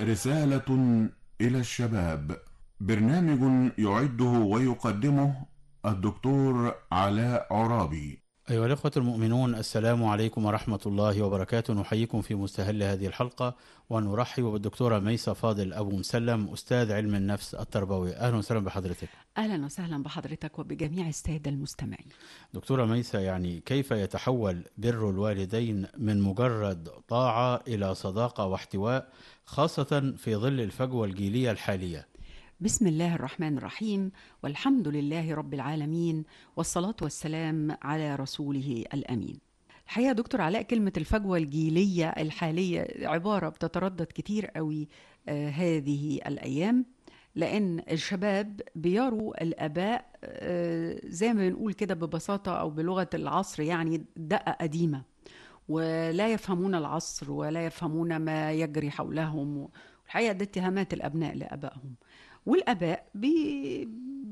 رسالة إلى الشباب برنامج يعده ويقدمه الدكتور علاء عرابي أيها الأخوة المؤمنون السلام عليكم ورحمة الله وبركاته نحييكم في مستهل هذه الحلقة ونرحب بالدكتورة ميسة فاضل أبو مسلم أستاذ علم النفس التربوي أهلا وسهلا بحضرتك اهلا وسهلا بحضرتك وبجميع الساده المستمعين. دكتورة ميسة يعني كيف يتحول بر الوالدين من مجرد طاعة إلى صداقة واحتواء خاصة في ظل الفجوة الجيلية الحالية بسم الله الرحمن الرحيم والحمد لله رب العالمين والصلاه والسلام على رسوله الامين. الحقيقه يا دكتور علاء كلمه الفجوه الجيليه الحاليه عباره بتتردد كتير قوي آه هذه الايام لان الشباب بيروا الاباء آه زي ما بنقول كده ببساطه او بلغه العصر يعني دقه قديمه ولا يفهمون العصر ولا يفهمون ما يجري حولهم الحقيقه ده اتهامات الابناء لابائهم والاباء بي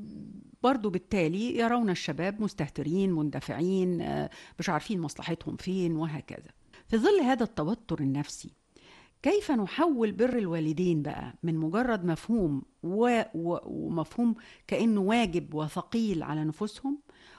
برضو بالتالي يرون الشباب مستهترين مندفعين آه، مش عارفين مصلحتهم فين وهكذا في ظل هذا التوتر النفسي كيف نحول بر الوالدين بقى من مجرد مفهوم و... و... ومفهوم كأنه واجب وثقيل على نفوسهم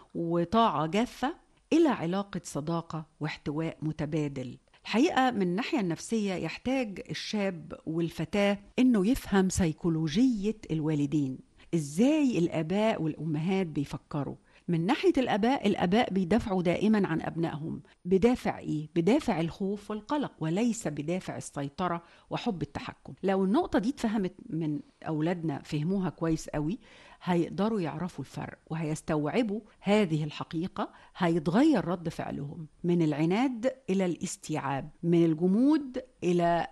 وطاعة جافة إلى علاقة صداقة واحتواء متبادل الحقيقة من الناحية النفسية يحتاج الشاب والفتاة إنه يفهم سيكولوجية الوالدين إزاي الآباء والأمهات بيفكروا من ناحية الآباء الآباء بيدافعوا دائما عن أبنائهم بدافع إيه؟ بدافع الخوف والقلق وليس بدافع السيطرة وحب التحكم لو النقطة دي اتفهمت من أولادنا فهموها كويس قوي هيقدروا يعرفوا الفرق وهيستوعبوا هذه الحقيقة هيتغير رد فعلهم من العناد إلى الاستيعاب من الجمود إلى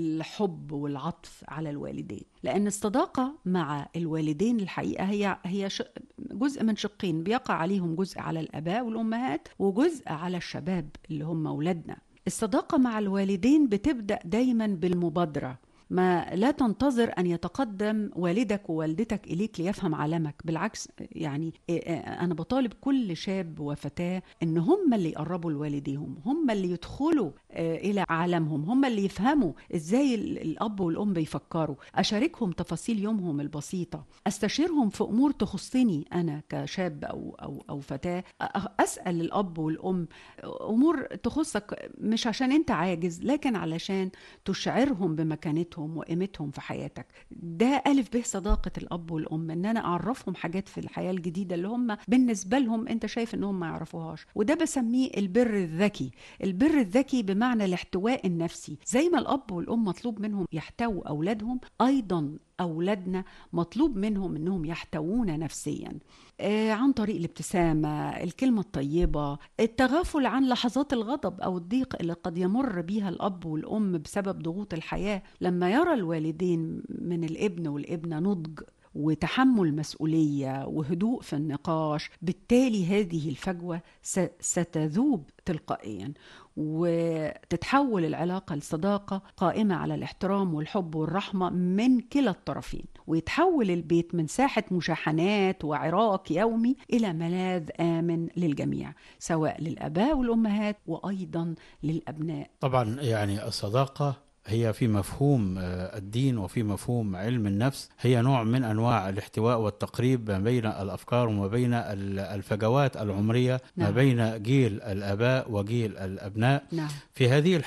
الحب والعطف على الوالدين لأن الصداقة مع الوالدين الحقيقة هي هي ش- جزء من شقين بيقع عليهم جزء على الآباء والأمهات وجزء على الشباب اللي هم أولادنا الصداقة مع الوالدين بتبدأ دايما بالمبادرة ما لا تنتظر أن يتقدم والدك ووالدتك إليك ليفهم عالمك بالعكس يعني إيه، إيه، أنا بطالب كل شاب وفتاة إن هم اللي يقربوا لوالديهم هم اللي يدخلوا آه، إلى عالمهم هم اللي يفهموا إزاي ال- الأب والأم بيفكروا أشاركهم تفاصيل يومهم البسيطة أستشيرهم في أمور تخصني أنا كشاب أو أو أو فتاة أ- أسأل الأب والأم أمور تخصك مش عشان أنت عاجز لكن علشان تشعرهم بمكانتهم وقيمتهم في حياتك ده ألف به صداقة الأب والأم إن أنا أعرفهم حاجات في الحياة الجديدة اللي هم بالنسبة لهم أنت شايف إنهم ما يعرفوهاش وده بسميه البر الذكي البر الذكي بمعنى الاحتواء النفسي زي ما الأب والأم مطلوب منهم يحتووا أولادهم أيضا أولادنا مطلوب منهم أنهم يحتوون نفسيا آه، عن طريق الابتسامة الكلمة الطيبة التغافل عن لحظات الغضب أو الضيق اللي قد يمر بيها الأب والأم بسبب ضغوط الحياة لما يرى الوالدين من الابن والابنة نضج وتحمل مسؤولية وهدوء في النقاش بالتالي هذه الفجوة س- ستذوب تلقائيا وتتحول العلاقة لصداقة قائمة على الاحترام والحب والرحمة من كلا الطرفين ويتحول البيت من ساحة مشاحنات وعراك يومي إلى ملاذ آمن للجميع سواء للآباء والأمهات وأيضا للأبناء طبعا يعني الصداقة هي في مفهوم آه، الدين وفي مفهوم علم النفس هي نوع من انواع الاحتواء والتقريب ما بين الافكار وما بين ال- الفجوات العمريه ما نعم. بين جيل الاباء وجيل الابناء نعم في هذه